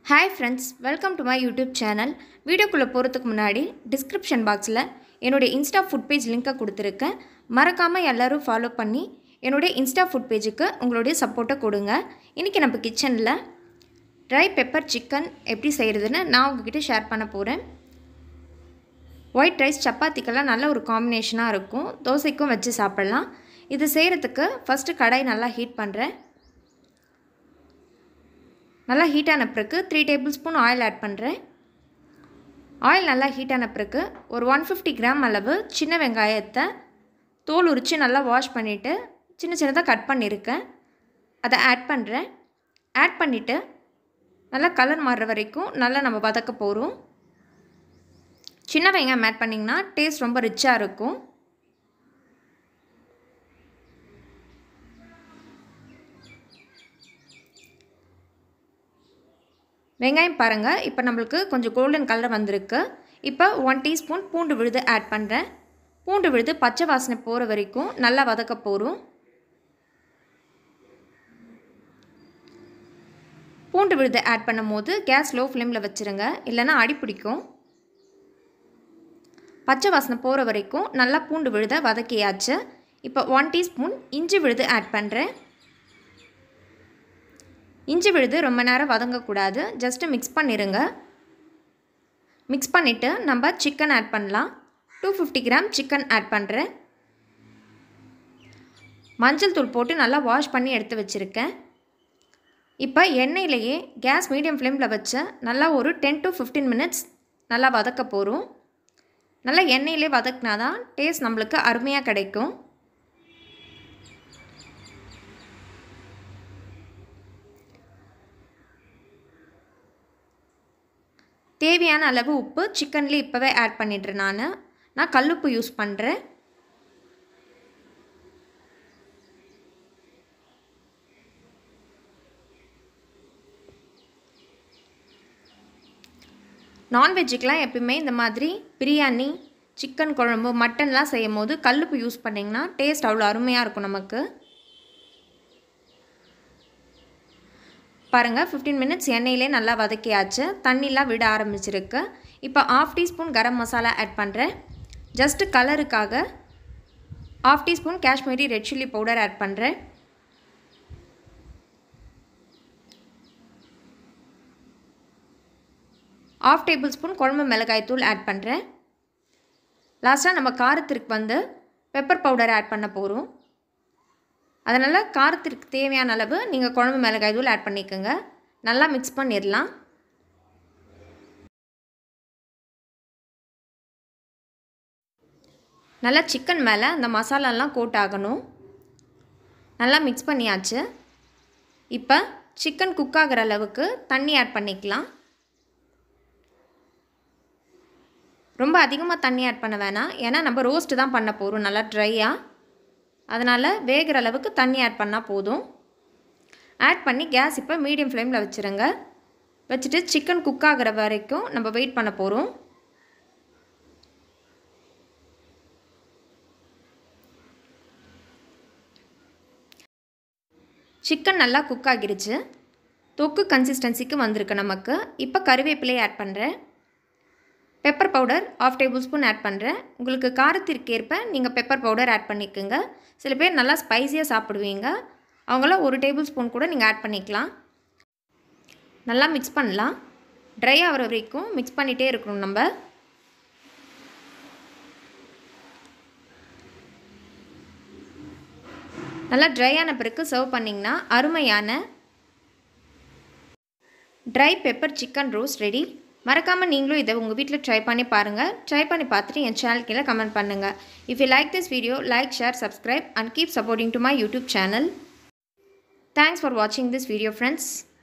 hi friends welcome to my YouTube channel வீடியோக்குள்ளே போகிறதுக்கு முன்னாடி டிஸ்கிரிப்ஷன் பாக்ஸில் என்னுடைய இன்ஸ்டா ஃபுட் பேஜ் லிங்க்கை கொடுத்துருக்கேன் மறக்காமல் எல்லோரும் ஃபாலோ பண்ணி என்னுடைய இன்ஸ்டா ஃபுட் பேஜுக்கு உங்களுடைய சப்போர்ட்டை கொடுங்க இன்றைக்கி நம்ம கிச்சனில் ட்ரை பெப்பர் சிக்கன் எப்படி செய்கிறதுன்னு நான் உங்ககிட்ட ஷேர் பண்ண போகிறேன் ஒயிட் ரைஸ் சப்பாத்திக்கெல்லாம் நல்ல ஒரு காம்பினேஷனாக இருக்கும் தோசைக்கும் வச்சு சாப்பிட்லாம் இது செய்கிறதுக்கு ஃபஸ்ட்டு கடாய் நல்லா ஹீட் பண்ணுறேன் நல்லா ஹீட் ஆன பிறகு three tablespoon oil add பண்ணுறேன் ஆயில் நல்லா ஹீட் ஆன பிறகு ஒரு ஒன் ஃபிஃப்டி கிராம் அளவு சின்ன வெங்காயத்தை தோல் உரித்து நல்லா வாஷ் பண்ணிவிட்டு சின்ன சின்னதாக கட் பண்ணியிருக்கேன் அதை ஆட் பண்ணுறேன் ஆட் பண்ணிவிட்டு நல்லா கலர் மாறுற வரைக்கும் நல்லா நம்ம வதக்க போகிறோம் சின்ன வெங்காயம் ஆட் பண்ணிங்கன்னா டேஸ்ட் ரொம்ப ரிச்சாக இருக்கும் வெங்காயம் பாருங்கள் இப்போ நம்மளுக்கு கொஞ்சம் கோல்டன் கலர் வந்திருக்கு இப்போ ஒன் டீஸ்பூன் பூண்டு விழுது ஆட் பண்ணுறேன் பூண்டு விழுது பச்சை வாசனை போகிற வரைக்கும் நல்லா வதக்க போகிறோம் பூண்டு விழுது ஆட் பண்ணும் போது கேஸ் லோ ஃப்ளேமில் வச்சுருங்க இல்லைன்னா அடி பிடிக்கும் பச்சை வாசனை போகிற வரைக்கும் நல்லா பூண்டு விழுத வதக்கியாச்சு இப்போ ஒன் டீஸ்பூன் இஞ்சி விழுது ஆட் பண்ணுறேன் இஞ்சி விழுது ரொம்ப நேரம் வதங்கக்கூடாது ஜஸ்ட்டு மிக்ஸ் பண்ணிடுங்க மிக்ஸ் பண்ணிவிட்டு நம்ம சிக்கன் ஆட் பண்ணலாம் two fifty gram chicken add பண்ணுறேன் மஞ்சள் தூள் போட்டு நல்லா வாஷ் பண்ணி எடுத்து வச்சுருக்கேன் இப்போ எண்ணெயிலேயே கேஸ் மீடியம் ஃப்ளேமில் வச்சு நல்லா ஒரு டென் டு ஃபிஃப்டீன் மினிட்ஸ் நல்லா வதக்க போகிறோம் நல்லா எண்ணெயிலே வதக்கினா தான் டேஸ்ட் நம்மளுக்கு அருமையாக கிடைக்கும் தேவையான அளவு உப்பு சிக்கன்லேயே இப்போவே ஆட் பண்ணிடுறேன் நான் நான் கல்லுப்பு யூஸ் பண்ணுறேன் நான்வெஜ்ஜுக்கெலாம் எப்பயுமே இந்த மாதிரி பிரியாணி சிக்கன் குழம்பு மட்டன்லாம் செய்யும் போது கல்லுப்பு யூஸ் பண்ணிங்கன்னா டேஸ்ட் அவ்வளோ அருமையாக இருக்கும் நமக்கு பாருங்கள் ஃபிஃப்டீன் மினிட்ஸ் எண்ணெயிலே நல்லா வதக்கியாச்சு தண்ணிலாம் விட ஆரம்பிச்சிருக்கு இப்போ half teaspoon garam masala add பண்ணுறேன் ஜஸ்ட்டு கலருக்காக half teaspoon Kashmiri red chilli powder add பண்ணுறேன் ஆஃப் டேபிள் ஸ்பூன் குழம்பு மிளகாய் தூள் ஆட் பண்ணுறேன் லாஸ்ட்டாக நம்ம காரத்திற்கு வந்து பெப்பர் பவுடர் ஆட் பண்ண போகிறோம் அதனால் காரத்திற்கு தேவையான அளவு நீங்கள் குழம்பு மிளகாய் தூள் ஆட் பண்ணிக்கோங்க நல்லா மிக்ஸ் பண்ணிடலாம் நல்லா சிக்கன் மேலே அந்த மசாலாலாம் கோட் ஆகணும் நல்லா மிக்ஸ் பண்ணியாச்சு இப்போ சிக்கன் குக் ஆகிற அளவுக்கு தண்ணி ஆட் பண்ணிக்கலாம் ரொம்ப அதிகமாக தண்ணி ஆட் பண்ண வேணாம் ஏன்னா நம்ம ரோஸ்ட்டு தான் பண்ண போகிறோம் நல்லா ட்ரையாக அதனால் வேகிற அளவுக்கு தண்ணி ஆட் பண்ணால் போதும் ஆட் பண்ணி கேஸ் இப்போ மீடியம் ஃப்ளேமில் வச்சுருங்க வச்சுட்டு சிக்கன் குக் ஆகிற வரைக்கும் நம்ம வெயிட் பண்ண போகிறோம் சிக்கன் நல்லா குக் ஆகிருச்சு தொக்கு கன்சிஸ்டன்சிக்கு வந்திருக்கு நமக்கு இப்போ கருவேப்பிலையை ஆட் பண்ணுறேன் pepper powder half tablespoon add பண்ணுறேன் உங்களுக்கு காரத்திற்கேற்ப நீங்கள் பெப்பர் பவுடர் ஆட் பண்ணிக்கோங்க சில பேர் நல்லா ஸ்பைஸியாக சாப்பிடுவீங்க அவங்களாம் ஒரு டேபிள் ஸ்பூன் கூட நீங்கள் ஆட் பண்ணிக்கலாம் நல்லா மிக்ஸ் பண்ணலாம் ட்ரை ஆகிற வரைக்கும் மிக்ஸ் பண்ணிகிட்டே இருக்கணும் நம்ம நல்லா ட்ரை ஆன பிறகு சர்வ் பண்ணிங்கன்னா அருமையான dry pepper chicken roast ready மறக்காமல் நீங்களும் இதை உங்கள் வீட்டில் ட்ரை பண்ணி பாருங்கள் ட்ரை பண்ணி பார்த்துட்டு என் சேனல் கீழே கமெண்ட் பண்ணுங்கள் if you like this video like share subscribe and keep supporting to my YouTube channel thanks for வாட்சிங் திஸ் வீடியோ ஃப்ரெண்ட்ஸ்